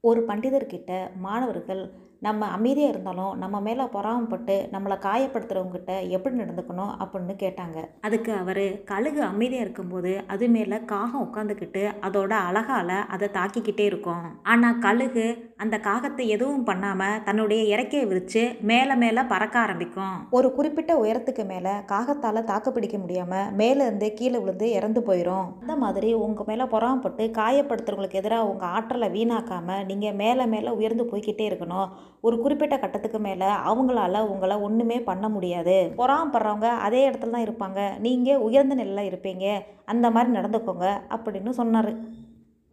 ஒரு பண்டிதர்கிட்ட மாணவர்கள் நம்ம அமைதியாக இருந்தாலும் நம்ம மேலே பொறாமப்பட்டு நம்மளை காயப்படுத்துகிறவங்ககிட்ட எப்படி நடந்துக்கணும் அப்படின்னு கேட்டாங்க அதுக்கு அவர் கழுகு அமைதியாக இருக்கும்போது அது மேலே காகம் உட்காந்துக்கிட்டு அதோட அழகால் அதை தாக்கிக்கிட்டே இருக்கும் ஆனால் கழுகு அந்த காகத்தை எதுவும் பண்ணாமல் தன்னுடைய இறக்கையை விரித்து மேலே மேலே பறக்க ஆரம்பிக்கும் ஒரு குறிப்பிட்ட உயரத்துக்கு மேலே காகத்தால் தாக்கு பிடிக்க முடியாமல் மேலேருந்து கீழே விழுந்து இறந்து போயிடும் அந்த மாதிரி உங்கள் மேலே பொறாமப்பட்டு காயப்படுத்துறவங்களுக்கு எதிராக உங்கள் ஆற்றலை வீணாக்காமல் நீங்கள் மேலே மேலே உயர்ந்து போய்க்கிட்டே இருக்கணும் ஒரு குறிப்பிட்ட கட்டத்துக்கு மேலே அவங்களால உங்களை ஒன்றுமே பண்ண முடியாது பொறாமப்படுறவங்க அதே இடத்துல தான் இருப்பாங்க நீங்கள் உயர்ந்த நிலையில் இருப்பீங்க அந்த மாதிரி நடந்துக்கோங்க அப்படின்னு சொன்னார்